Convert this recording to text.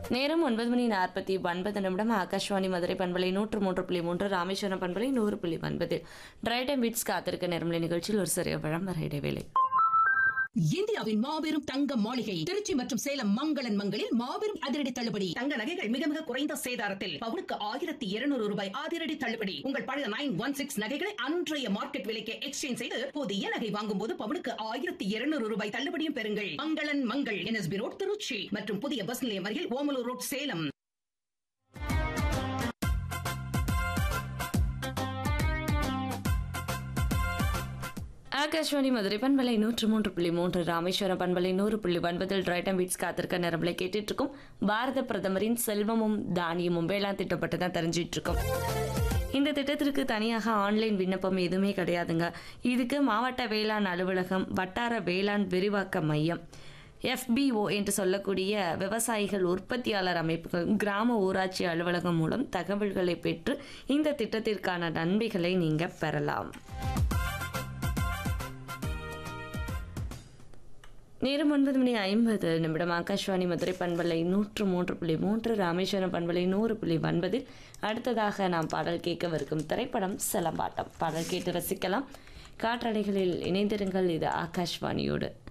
நேரம் ஒன்பது மணி நாற்பத்தி ஒன்பது நிமிடம் ஆகாஷ்வாணி மதுரை பண்பலை நூற்று மூன்று புள்ளி மூன்று ராமேஸ்வரம் பண்பலை நூறு புள்ளி ஒன்பது டிரைட் அண்ட் பீட்ஸ் காத்திருக்க நேரமலை நிகழ்ச்சியில் ஒரு சிறிய விளம்பர இடைவேளை இந்தியாவின் மாபெரும் தங்க மாளிகை திருச்சி மற்றும் சேலம் மங்களன் மங்களில் மாபெரும் அதிரடி தள்ளுபடி தங்க நகைகள் மிக மிக குறைந்த சேதாரத்தில் பவுனுக்கு ஆயிரத்தி இருநூறு ரூபாய் அதிரடி தள்ளுபடி உங்கள் பழைய நைன் ஒன் சிக்ஸ் நகைகளை அன்றைய மார்க்கெட் விலைக்கு எக்ஸ்சேஞ்ச் செய்து புதிய நகை வாங்கும் போது பவுனுக்கு ஆயிரத்தி இருநூறு ரூபாய் தள்ளுபடியும் பெறுங்கள் மங்களன் மங்கள் என்எஸ்பி ரோட் திருச்சி மற்றும் புதிய பஸ் நிலையம் அருகில் ஓமலூர் ரோட் சேலம் ஆகாஷ்வாணி மதுரை பண்பலை நூற்று மூன்று புள்ளி மூன்று ராமேஸ்வரம் பண்பலை நூறு புள்ளி ஒன்பதில் டிரைட் அண்ட் பீட்ஸ் காத்திருக்க நேரமலை கேட்டுட்டு இருக்கோம் பாரத பிரதமரின் செல்வமும் தானியமும் வேளாண் திட்டம் பற்றி தான் தெரிஞ்சிட்டு இருக்கோம் இந்த திட்டத்திற்கு தனியாக ஆன்லைன் விண்ணப்பம் எதுவுமே கிடையாதுங்க இதுக்கு மாவட்ட வேளாண் அலுவலகம் வட்டார வேளாண் விரிவாக்க மையம் எஃபிஓ என்று சொல்லக்கூடிய விவசாயிகள் உற்பத்தியாளர் அமைப்புகள் கிராம ஊராட்சி அலுவலகம் மூலம் தகவல்களை பெற்று இந்த திட்டத்திற்கான நன்மைகளை நீங்க பெறலாம் நேரம் ஒன்பது மணி ஐம்பது நிமிடம் ஆகாஷ்வாணி மதுரை பண்பலை நூற்று மூன்று புள்ளி மூன்று ராமேஸ்வரம் பண்பலை நூறு புள்ளி ஒன்பதில் அடுத்ததாக நாம் பாடல் கேட்கவிருக்கும் திரைப்படம் செலம்பாட்டம் பாடல் கேட்டு ரசிக்கலாம் காற்றலைகளில் இணைந்திருங்கள் இது ஆகாஷ்வாணியோடு